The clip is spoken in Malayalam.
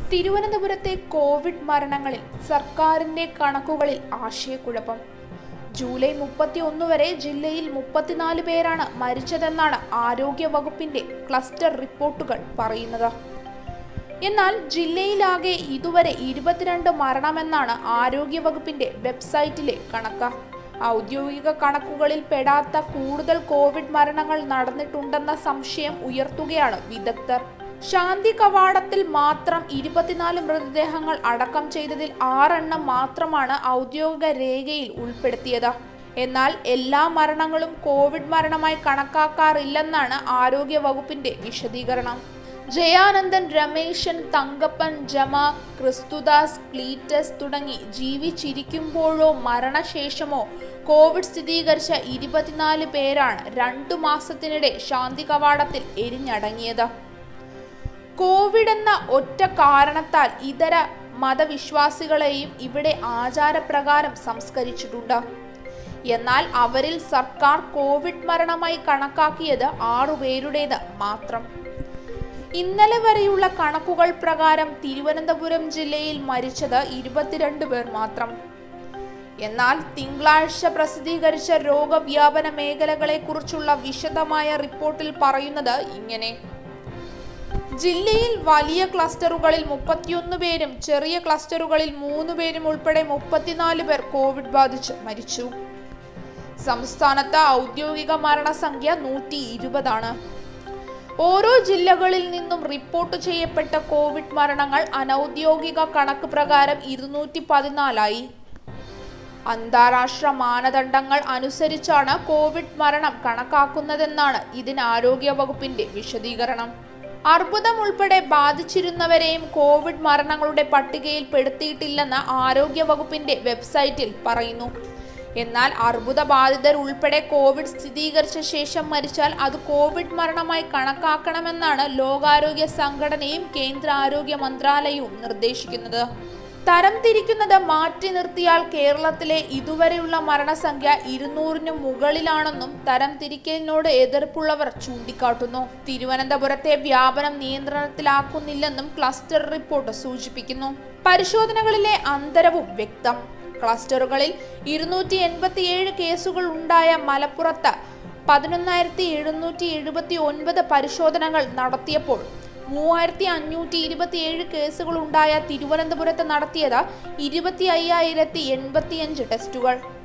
തിരുവനന്തപുരത്തെ കോവിഡ് മരണങ്ങളിൽ സർക്കാരിന്റെ കണക്കുകളിൽ ആശയക്കുഴപ്പം ജൂലൈ മുപ്പത്തി ഒന്ന് വരെ ജില്ലയിൽ മുപ്പത്തിനാല് പേരാണ് മരിച്ചതെന്നാണ് ആരോഗ്യ വകുപ്പിന്റെ ക്ലസ്റ്റർ റിപ്പോർട്ടുകൾ പറയുന്നത് എന്നാൽ ജില്ലയിലാകെ ഇതുവരെ ഇരുപത്തിരണ്ട് മരണമെന്നാണ് ആരോഗ്യ വകുപ്പിന്റെ വെബ്സൈറ്റിലെ കണക്ക് ഔദ്യോഗിക കണക്കുകളിൽ പെടാത്ത കൂടുതൽ കോവിഡ് മരണങ്ങൾ നടന്നിട്ടുണ്ടെന്ന സംശയം ഉയർത്തുകയാണ് വിദഗ്ധർ ശാന്തി കവാടത്തിൽ മാത്രം ഇരുപത്തിനാല് മൃതദേഹങ്ങൾ അടക്കം ചെയ്തതിൽ ആറെണ്ണം മാത്രമാണ് ഔദ്യോഗിക രേഖയിൽ ഉൾപ്പെടുത്തിയത് എന്നാൽ എല്ലാ മരണങ്ങളും കോവിഡ് മരണമായി കണക്കാക്കാറില്ലെന്നാണ് ആരോഗ്യ വകുപ്പിന്റെ വിശദീകരണം ജയാനന്ദൻ രമേശൻ തങ്കപ്പൻ ജമ ക്രിസ്തുദാസ് ക്ലീറ്റസ് തുടങ്ങി ജീവിച്ചിരിക്കുമ്പോഴോ മരണശേഷമോ കോവിഡ് സ്ഥിരീകരിച്ച ഇരുപത്തിനാല് പേരാണ് രണ്ടു മാസത്തിനിടെ ശാന്തി കവാടത്തിൽ എരിഞ്ഞടങ്ങിയത് കോവിഡ് എന്ന ഒറ്റ കാരണത്താൽ ഇതര മതവിശ്വാസികളെയും ഇവിടെ ആചാരപ്രകാരം സംസ്കരിച്ചിട്ടുണ്ട് എന്നാൽ അവരിൽ സർക്കാർ കോവിഡ് മരണമായി കണക്കാക്കിയത് ആറുപേരുടേത് മാത്രം ഇന്നലെ വരെയുള്ള കണക്കുകൾ പ്രകാരം തിരുവനന്തപുരം ജില്ലയിൽ മരിച്ചത് ഇരുപത്തിരണ്ട് പേർ മാത്രം എന്നാൽ തിങ്കളാഴ്ച പ്രസിദ്ധീകരിച്ച രോഗവ്യാപന മേഖലകളെക്കുറിച്ചുള്ള വിശദമായ റിപ്പോർട്ടിൽ പറയുന്നത് ഇങ്ങനെ ജില്ലയിൽ വലിയ ക്ലസ്റ്ററുകളിൽ മുപ്പത്തിയൊന്ന് പേരും ചെറിയ ക്ലസ്റ്ററുകളിൽ മൂന്ന് പേരും ഉൾപ്പെടെ മുപ്പത്തിനാല് പേർ കോവിഡ് ബാധിച്ച് മരിച്ചു സംസ്ഥാനത്ത് ഔദ്യോഗിക മരണസംഖ്യ നൂറ്റി ഇരുപതാണ് ഓരോ ജില്ലകളിൽ നിന്നും റിപ്പോർട്ട് ചെയ്യപ്പെട്ട കോവിഡ് മരണങ്ങൾ അനൌദ്യോഗിക കണക്ക് പ്രകാരം ഇരുന്നൂറ്റി പതിനാലായി അന്താരാഷ്ട്ര മാനദണ്ഡങ്ങൾ അനുസരിച്ചാണ് കോവിഡ് മരണം കണക്കാക്കുന്നതെന്നാണ് ഇതിന് ആരോഗ്യ വകുപ്പിന്റെ വിശദീകരണം അർബുദം ഉൾപ്പെടെ ബാധിച്ചിരുന്നവരെയും കോവിഡ് മരണങ്ങളുടെ പട്ടികയിൽ പെടുത്തിയിട്ടില്ലെന്ന് ആരോഗ്യ വകുപ്പിന്റെ വെബ്സൈറ്റിൽ പറയുന്നു എന്നാൽ അർബുദ ബാധിതർ ഉൾപ്പെടെ കോവിഡ് സ്ഥിരീകരിച്ച ശേഷം മരിച്ചാൽ അത് കോവിഡ് മരണമായി കണക്കാക്കണമെന്നാണ് ലോകാരോഗ്യ സംഘടനയും കേന്ദ്ര ആരോഗ്യ മന്ത്രാലയവും നിർദ്ദേശിക്കുന്നത് തരം തിരിക്കുന്നത് മാറ്റി നിർത്തിയാൽ കേരളത്തിലെ ഇതുവരെയുള്ള മരണസംഖ്യ ഇരുന്നൂറിന് മുകളിലാണെന്നും തരം തിരിക്കലിനോട് എതിർപ്പുള്ളവർ ചൂണ്ടിക്കാട്ടുന്നു തിരുവനന്തപുരത്തെ വ്യാപനം നിയന്ത്രണത്തിലാക്കുന്നില്ലെന്നും ക്ലസ്റ്റർ റിപ്പോർട്ട് സൂചിപ്പിക്കുന്നു പരിശോധനകളിലെ അന്തരവും വ്യക്തം ക്ലസ്റ്ററുകളിൽ ഇരുന്നൂറ്റി എൺപത്തിയേഴ് കേസുകൾ ഉണ്ടായ മലപ്പുറത്ത് പതിനൊന്നായിരത്തി എഴുന്നൂറ്റി എഴുപത്തി ഒൻപത് പരിശോധനകൾ നടത്തിയപ്പോൾ മൂവായിരത്തി അഞ്ഞൂറ്റി ഇരുപത്തിയേഴ് കേസുകൾ ഉണ്ടായ തിരുവനന്തപുരത്ത് നടത്തിയത് ഇരുപത്തി അയ്യായിരത്തി എൺപത്തിയഞ്ച് ടെസ്റ്റുകൾ